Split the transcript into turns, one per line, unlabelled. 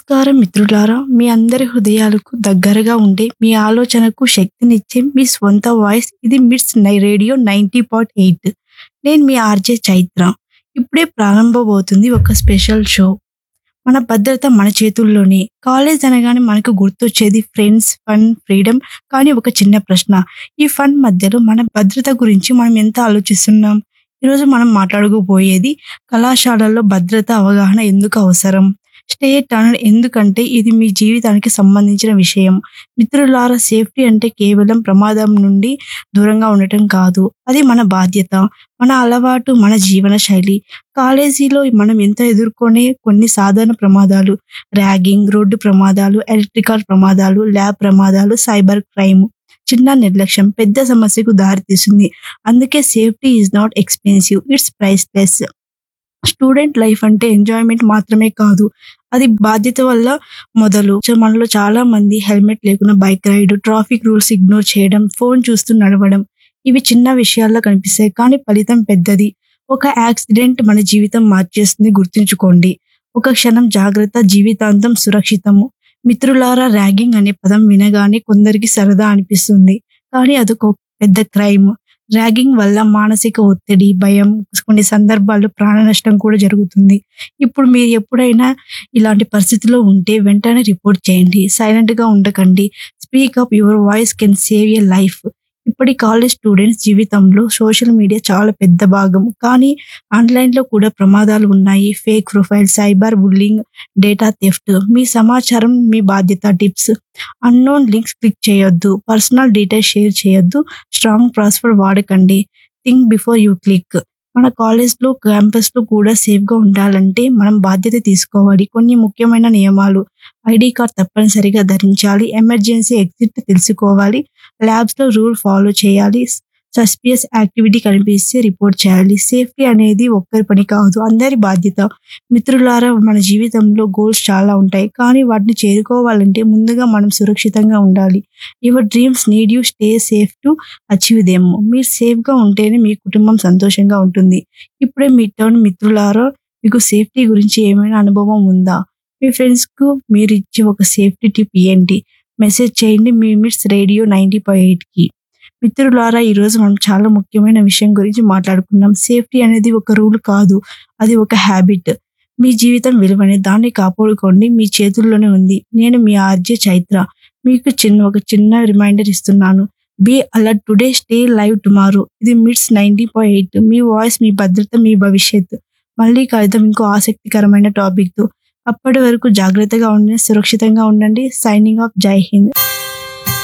నమస్కారం మిత్రులారా మీ అందరి హృదయాలకు దగ్గరగా ఉండే మీ ఆలోచనకు శక్తినిచ్చే మీ స్వంత వాయిస్ ఇది మిట్స్ నై రేడియో నైంటీ పాయింట్ ఎయిట్ నేను మీ ఆర్జే చైత్ర ఇప్పుడే ప్రారంభమవుతుంది ఒక స్పెషల్ షో మన భద్రత మన చేతుల్లోనే కాలేజ్ అనగానే మనకు గుర్తొచ్చేది ఫ్రెండ్స్ ఫన్ ఫ్రీడమ్ కానీ ఒక చిన్న ప్రశ్న ఈ ఫన్ మధ్యలో మన భద్రత గురించి మనం ఎంత ఆలోచిస్తున్నాం ఈరోజు మనం మాట్లాడుకోబోయేది కళాశాలల్లో భద్రత అవగాహన ఎందుకు అవసరం స్టే టనల్ ఎందుకంటే ఇది మీ జీవితానికి సంబంధించిన విషయం మిత్రులారా సేఫ్టీ అంటే కేవలం ప్రమాదం నుండి దూరంగా ఉండటం కాదు అది మన బాధ్యత మన అలవాటు మన జీవన శైలి కాలేజీలో మనం ఎంత ఎదుర్కొనే కొన్ని సాధారణ ప్రమాదాలు ర్యాగింగ్ రోడ్డు ప్రమాదాలు ఎలక్ట్రికల్ ప్రమాదాలు ల్యాబ్ ప్రమాదాలు సైబర్ క్రైమ్ చిన్న నిర్లక్ష్యం పెద్ద సమస్యకు దారితీస్తుంది అందుకే safety is not expensive it's priceless student life అంటే ఎంజాయ్మెంట్ మాత్రమే కాదు అది బాధ్యత వల్ల మొదలు సో మనలో చాలా మంది హెల్మెట్ లేకుండా bike ride traffic rules ignore చేయడం ఫోన్ చూస్తూ నడవడం ఇవి చిన్న విషయాల్లో కనిపిస్తాయి కానీ ఫలితం పెద్దది ఒక యాక్సిడెంట్ మన జీవితం మార్చేస్తుంది గుర్తుంచుకోండి ఒక క్షణం జాగ్రత్త జీవితాంతం సురక్షితము మిత్రులారా ర్యాగింగ్ అనే పదం వినగానే కొందరికి సరదా అనిపిస్తుంది కానీ అదొక పెద్ద క్రైమ్ ర్యాగింగ్ వల్ల మానసిక ఒత్తిడి భయం కొన్ని సందర్భాల్లో ప్రాణ నష్టం కూడా జరుగుతుంది ఇప్పుడు మీరు ఎప్పుడైనా ఇలాంటి పరిస్థితిలో ఉంటే వెంటనే రిపోర్ట్ చేయండి సైలెంట్ గా ఉండకండి speak up your voice can save a life ఇప్పటి కాలేజ్ స్టూడెంట్స్ జీవితంలో సోషల్ మీడియా చాలా పెద్ద భాగం కానీ ఆన్లైన్ లో కూడా ప్రమాదాలు ఉన్నాయి fake profile cyber bullying data theft మీ సమాచారం మీ బాధ్యత టిప్స్ అన్నోన్ లింక్స్ క్లిక్ చేయొద్దు పర్సనల్ డీటెయిల్స్ షేర్ చేయొద్దు స్ట్రాంగ్ పాస్వర్డ్ వాడకండి థింక్ బిఫోర్ యూ క్లిక్ మన కాలేజ్ లో క్యాంపస్ లో కూడా సేఫ్ గా ఉండాలంటే మనం బాధ్యత తీసుకోవాలి కొన్ని ముఖ్యమైన నియమాలు ఐడి కార్డ్ తప్పనిసరిగా ధరించాలి ఎమర్జెన్సీ ఎగ్జిట్ తెలుసుకోవాలి ల్యాబ్స్ లో రూల్ ఫాలో చేయాలి సస్పియస్ యాక్టివిటీ కనిపిస్తే రిపోర్ట్ చేయాలి సేఫ్టీ అనేది ఒక్కరి పని కాదు అందరి బాధ్యత మిత్రులారా మన జీవితంలో గోల్స్ చాలా ఉంటాయి కానీ వాటిని చేరుకోవాలంటే ముందుగా మనం సురక్షితంగా ఉండాలి your dreams need you stay safe to achieve them మీరు సేఫ్ గా ఉంటేనే మీ కుటుంబం సంతోషంగా ఉంటుంది ఇప్పుడే మీ టర్న్ మిత్రులారా మీకు సేఫ్టీ గురించి ఏమైనా అనుభవం ఉందా మీ ఫ్రెండ్స్ కు మీరు ఇచ్చే ఒక సేఫ్టీ టిప్ ఏంటి మెసేజ్ చేయండి మీ మిట్స్ రేడియో నైన్టీ పాయింట్ ఎయిట్ కి మిత్రులారా ఈ రోజు మనం చాలా ముఖ్యమైన విషయం గురించి మాట్లాడుకున్నాం సేఫ్టీ అనేది ఒక రూల్ కాదు అది ఒక హ్యాబిట్ మీ జీవితం విలువని దాన్ని కాపాడుకోండి మీ చేతుల్లోనే ఉంది నేను మీ ఆర్జే చైత్ర మీకు చిన్న ఒక చిన్న రిమైండర్ ఇస్తున్నాను be alert today stay live tomorrow ఇది మిట్స్ నైన్టీ పాయింట్ ఎయిట్ మీ వాయిస్ మీ భద్రత మీ భవిష్యత్ మళ్ళీ కలుద్దాం ఇంకో ఆసక్తికరమైన టాపిక్ తో అప్పటి వరకు జాగ్రత్తగా ఉండండి సురక్షితంగా ఉండండి సైనింగ్ ఆఫ్ జై హింద్